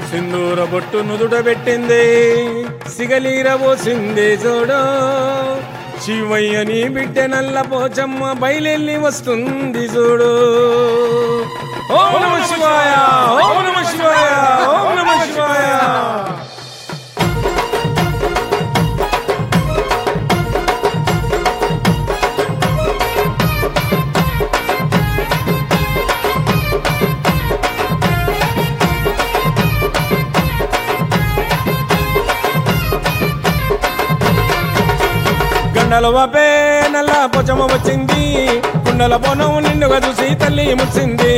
సింధూర బొట్టు నుదుట పెట్టింది సిగలీర పోసింది చూడు శివయ్యని బిడ్డ నల్ల పోచమ్మ బయలెల్లి వస్తుంది చూడు ఓం నమ శివాయ ఓం నమ శివాయ ఓం నమ శివాయ గండల వాపే నల్ల పొచమ వచ్చింది కుండల పొనం నిండుగా చూసి తల్లి ముచ్చింది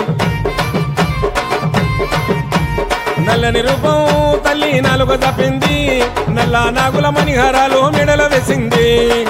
నల్లని రూపం తల్లి నాలుగు తప్పింది నల్ల నాగుల మణిహారాలు మెడల వేసింది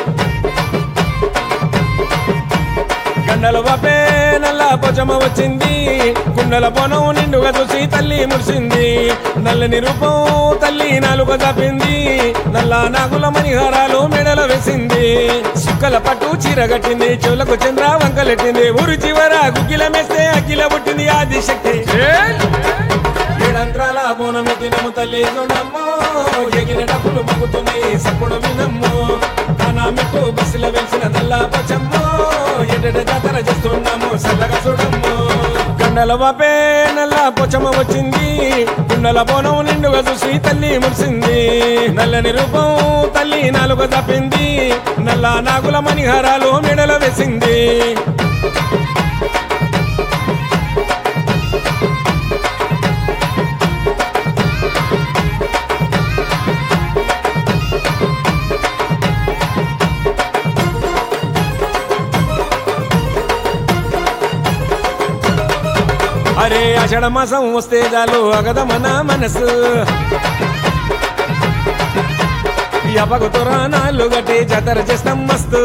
గండల వాపే నల్ల పొచమ వచ్చింది కుండల పొనం నిండుగా చూసి తల్లి మురిసింది నల్లని రూపం తల్లి నాలుగు తప్పింది నల్ల నాగుల మణిహారాలు మెడల వేసింది సుక్కల పట్టు చీర కట్టింది చెవులకు చంద్ర వంకలెట్టింది ఊరు చివర గుగ్గిల మేస్తే అగ్గిల పుట్టింది ఆదిశక్తి ఏడంత్రాల బోనమెత్తినము తల్లి చూడమ్మో ఎగిన డబ్బులు మగుతున్నాయి సప్పుడు వినమ్ము కానా మెట్టు బస్సుల వెలిసిన నల్ల పచ్చమ్మో ఎడట జాతర చేస్తున్నాము సల్లగా చూడమ్ము కండల వాపే నల్ల పొచ్చమ్మ వచ్చింది కుండల బోనం నిండుగా చూసి తల్లి మురిసింది నల్లని రూపం తల్లి నాలుగు తప్పింది నల్ల నాగుల మణిహారాలు మెడల వేసింది అరే ఆషాఢ మాసం వస్తే చాలు అగద మన మనసు యపకు తురాణాలు గట్టి జాతర చేస్తాం మస్తు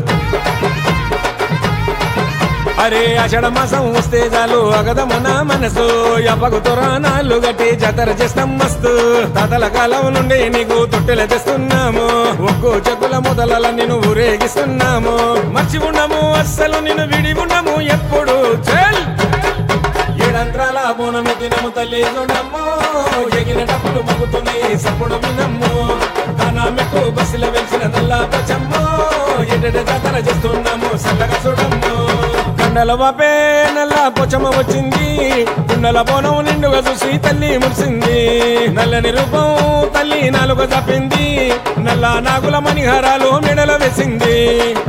అరే ఆషాఢ మాసం వస్తే చాలు అగద మన మనసు యపకు తురాణాలు గట్టి జాతర చేస్తాం మస్తు తాతల కాలం నుండి నీకు తొట్టెల తెస్తున్నాము ఒక్కో చెక్కుల మొదల నిన్ను ఊరేగిస్తున్నాము మర్చి ఉండము అస్సలు నిన్ను విడి ఉండము ఎప్పుడు చెల్ ఏడంత్రాల బోనమెత్తినము తల్లి చూడమ్మో ఎగిన డప్పులు మగుతున్నాయి సప్పుడు వినమ్ము కానా మెట్టు బస్సుల వెలిసిన నల్ల పచ్చమ్మో ఎడట జాతర చేస్తున్నాము సల్లగా చూడమ్ము కండల వాపే నల్ల పొచ్చమ్మ వచ్చింది కుండల బోనం నిండుగా చూసి తల్లి మురిసింది నల్లని రూపం తల్లి నాలుగు తప్పింది నల్ల నాగుల మణిహారాలు మెడల వేసింది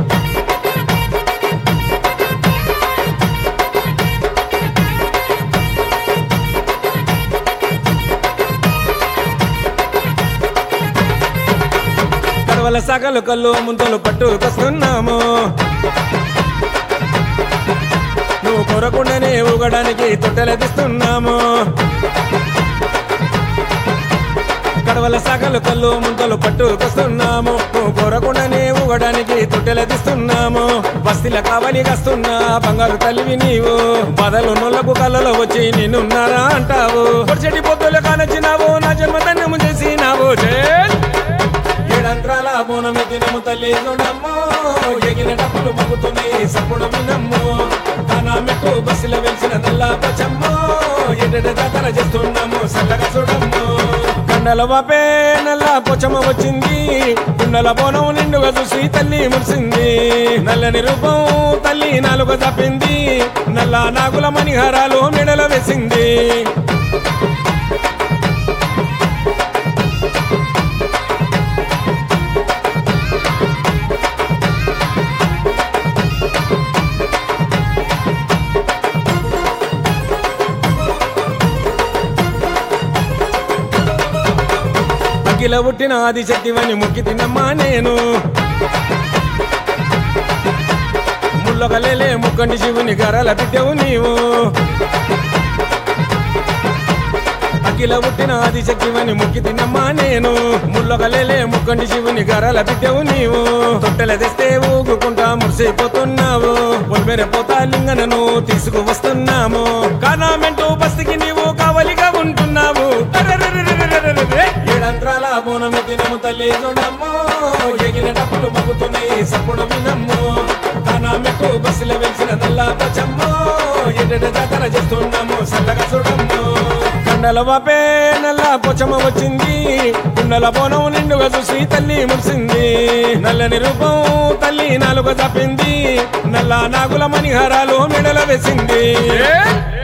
కడవల సగలు కళ్ళు ముంతలు పట్టుకొస్తున్నాము నువ్వు కొరకుండానే ఊగడానికి తొట్టెలదిస్తున్నాము కడవల సగలు కళ్ళు ముంతలు పట్టుకొస్తున్నాము నువ్వు కొరకుండానే ఊగడానికి తొట్టెలదిస్తున్నాము బస్తీల కావలి వస్తున్నా బంగారు తల్లివి నీవు బదలు నొల్లకు కళ్ళలో వచ్చి నిన్నున్నారా అంటావు పొడిచెటి పొద్దులు కానొచ్చినావు నా జన్మధన్యము చేసినావు జై ఏడంత్రాల బోనమెత్తినము తల్లి చూడమ్మో ఎగిన డప్పులు మగుతున్నాయి సప్పుడు వినమ్ము కానా మెట్టు బస్సుల వెలిసిన నల్ల పచ్చమ్మో ఎడట జాతర చేస్తున్నాము సల్లగా చూడమ్ము కండల వాపే నల్ల పొచ్చమ్మ వచ్చింది కుండల బోనం నిండుగా చూసి తల్లి మురిసింది నల్లని రూపం తల్లి నాలుగు తప్పింది నల్ల నాగుల మణిహారాలు మెడల వేసింది అఖిల పుట్టిన ఆది శక్తివని ముక్కి తిన్నమ్మా నేను ముల్లొకలేలే ముక్కండి శివుని గరల బిడ్డవు నీవు అఖిల పుట్టిన ఆది శక్తివని ముక్కి తిన్నమ్మా నేను ముల్లొకలేలే ముక్కండి శివుని గరల బిడ్డవు నీవు తొట్టెల తెస్తే ఊగుకుంటా మురిసిపోతున్నావు పొలిమెరపోతా లింగనను తీసుకువస్తున్నాము కానామెంటూ బస్తికి నీవు కావలిగా ఉంటున్నావు అరెరెరెరెరెరెరెరె. ఏడంత్రాల బోనమెత్తినము తల్లి చూడమ్మో ఎగిన డప్పులు మగుతున్నాయి సప్పుడు వినమ్ము కానా మెట్టు బస్సుల వెలిసిన నల్ల పచ్చమ్మో ఎడట జాతర చేస్తున్నాము సల్లగా చూడమ్ము కండ కొండల వాపే నల్ల పొచ్చమ్మ వచ్చింది కుండల బోనం నిండుగా చూసి తల్లి మురిసింది నల్లని రూపం తల్లి నాలుగు తప్పింది నల్ల నాగుల మణిహారాలు మెడల వేసింది